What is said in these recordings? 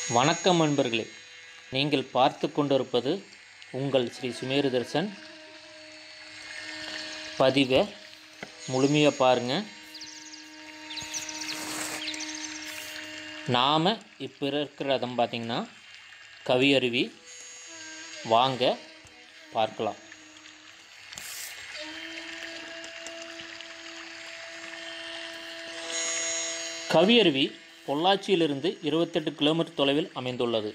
வணக்கம் நண்பர்களே நீங்கள் பார்த்து கொண்டிருப்பது உங்கள் ஸ்ரீ சுமேரு தர்சன் பதிவை முழுமையாக பாருங்கள் நாம் இப்போ இருக்கிற இடம் பார்த்திங்கன்னா கவியருவி வாங்க பார்க்கலாம் கவியருவி பொள்ளாச்சியிலிருந்து இருபத்தெட்டு கிலோமீட்டர் தொலைவில் அமைந்துள்ளது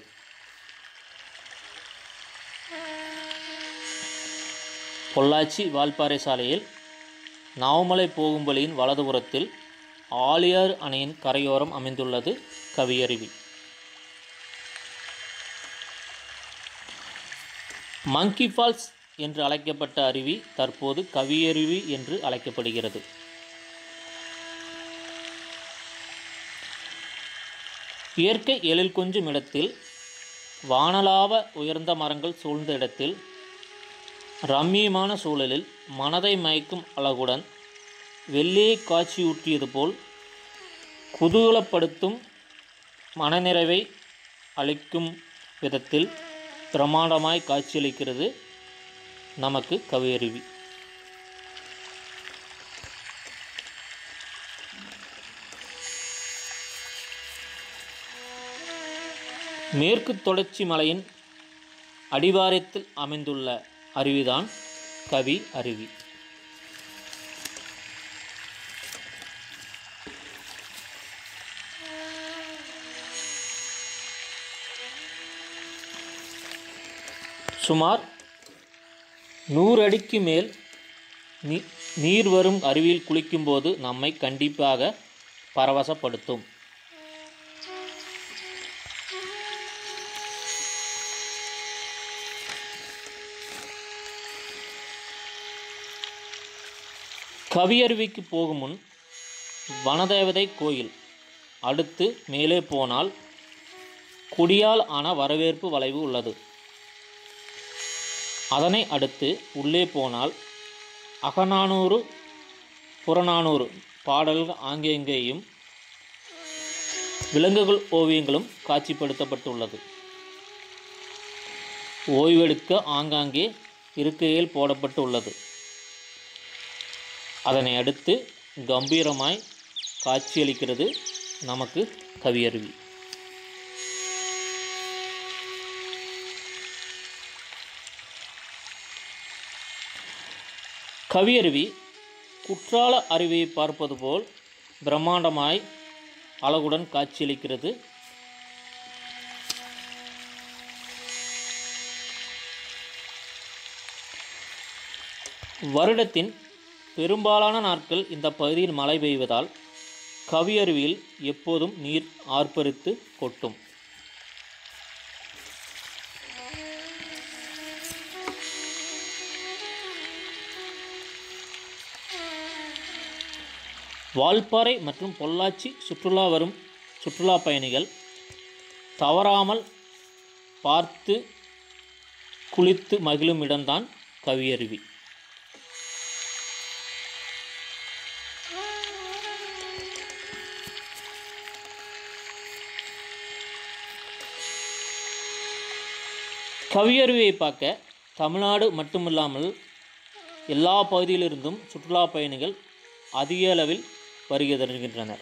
பொள்ளாச்சி வால்பாறை சாலையில் நாவமலை போகும் வழியின் வலதுபுறத்தில் ஆலியார் அணையின் கரையோரம் அமைந்துள்ளது கவியருவி மங்கி ஃபால்ஸ் என்று அழைக்கப்பட்ட அருவி தற்போது கவியருவி என்று அழைக்கப்படுகிறது இயற்கை எழில் கொஞ்சும் இடத்தில் வானலாவ உயர்ந்த மரங்கள் சூழ்ந்த இடத்தில் ரம்மியமான சூழலில் மனதை மயக்கும் அழகுடன் வெள்ளியை காட்சியூட்டியது போல் குதூகலப்படுத்தும் மனநிறைவை அளிக்கும் விதத்தில் பிரமாண்டமாய் காட்சியளிக்கிறது நமக்கு கவியருவி மேற்கு தொடர்ச்சி மலையின் அடிவாரத்தில் அமைந்துள்ள அருவிதான் கவி அருவி சுமார் நூறு அடிக்கு மேல் நீ நீர் வரும் அருவியில் குளிக்கும்போது நம்மை கண்டிப்பாக பரவசப்படுத்தும் கவியருவிக்கு போகும் முன் வனதேவதை கோயில் அடுத்து மேலே போனால் குடியால் ஆன வரவேற்பு வளைவு உள்ளது அதனை அடுத்து உள்ளே போனால் அகநானூறு புறநானூறு பாடல்கள் ஆங்கேங்கேயும் விலங்குகள் ஓவியங்களும் காட்சிப்படுத்தப்பட்டுள்ளது ஓய்வெடுக்க ஆங்காங்கே இருக்கையில் போடப்பட்டு உள்ளது அதனை அடுத்து கம்பீரமாய் காட்சியளிக்கிறது நமக்கு கவியருவி கவியருவி குற்றால அருவியை பார்ப்பது போல் பிரம்மாண்டமாய் அழகுடன் காட்சியளிக்கிறது வருடத்தின் பெரும்பாலான நாட்கள் இந்த பகுதியில் மழை பெய்வதால் கவியருவியில் எப்போதும் நீர் ஆர்ப்பரித்து கொட்டும் வால்பாறை மற்றும் பொள்ளாச்சி சுற்றுலா வரும் சுற்றுலா பயணிகள் தவறாமல் பார்த்து குளித்து மகிழும் இடம்தான் கவியருவி கவியருவியை பார்க்க தமிழ்நாடு மட்டுமில்லாமல் எல்லா பகுதியிலிருந்தும் சுற்றுலா பயணிகள் அதிக அளவில் வருகை தருகின்றனர்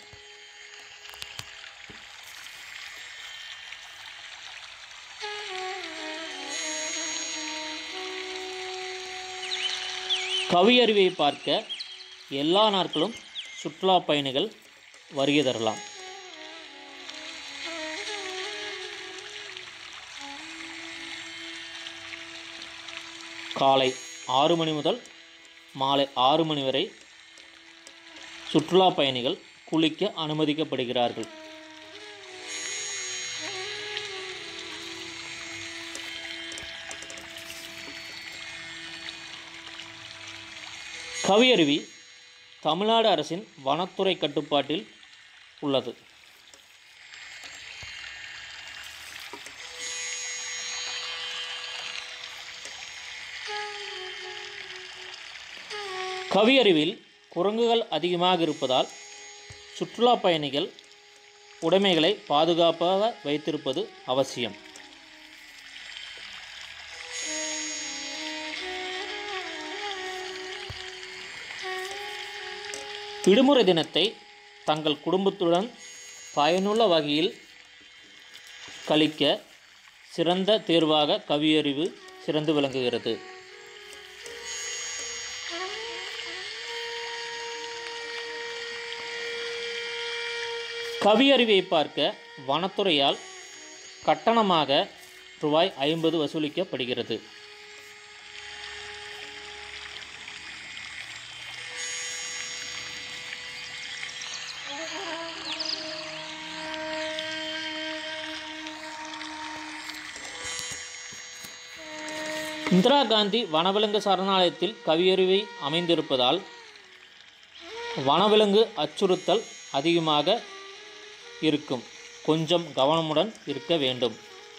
கவியருவியை பார்க்க எல்லா நாட்களும் சுற்றுலா பயணிகள் வருகை தரலாம் காலை ஆறு மணி முதல் மாலை ஆறு மணி வரை சுற்றுலா பயணிகள் குளிக்க அனுமதிக்கப்படுகிறார்கள் கவியருவி தமிழ்நாடு அரசின் வனத்துறை கட்டுப்பாட்டில் உள்ளது கவியருவியில் குரங்குகள் அதிகமாக இருப்பதால் சுற்றுலா பயணிகள் உடைமைகளை பாதுகாப்பாக வைத்திருப்பது அவசியம் விடுமுறை தினத்தை தங்கள் குடும்பத்துடன் பயனுள்ள வகையில் கழிக்க சிறந்த தேர்வாக கவியறிவு சிறந்து விளங்குகிறது கவியறிவை பார்க்க வனத்துறையால் கட்டணமாக ரூபாய் ஐம்பது வசூலிக்கப்படுகிறது இந்திரா காந்தி வனவிலங்கு சரணாலயத்தில் கவியறிவை அமைந்திருப்பதால் வனவிலங்கு அச்சுறுத்தல் அதிகமாக இருக்கும் கொஞ்சம் கவனமுடன் இருக்க வேண்டும்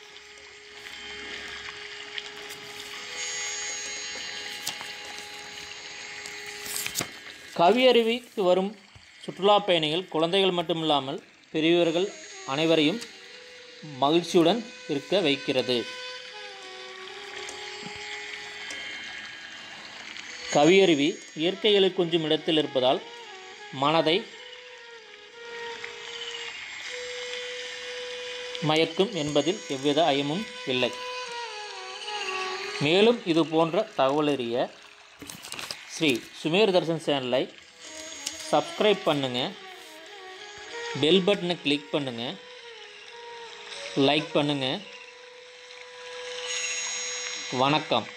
கவியருவிக்கு வரும் சுற்றுலா பயணிகள் குழந்தைகள் மட்டுமில்லாமல் பெரியவர்கள் அனைவரையும் மகிழ்ச்சியுடன் இருக்க வைக்கிறது கவியருவி இயற்கையில் கொஞ்சம் இடத்தில் இருப்பதால் மனதை மயக்கும் என்பதில் எவ்வித ஐயமும் இல்லை மேலும் இது போன்ற தகவலறிய ஸ்ரீ சுமேர் தர்ஷன் சேனலை சப்ஸ்கிரைப் பண்ணுங்கள் பெல் பட்டனை கிளிக் பண்ணுங்கள் லைக் பண்ணுங்கள் வணக்கம்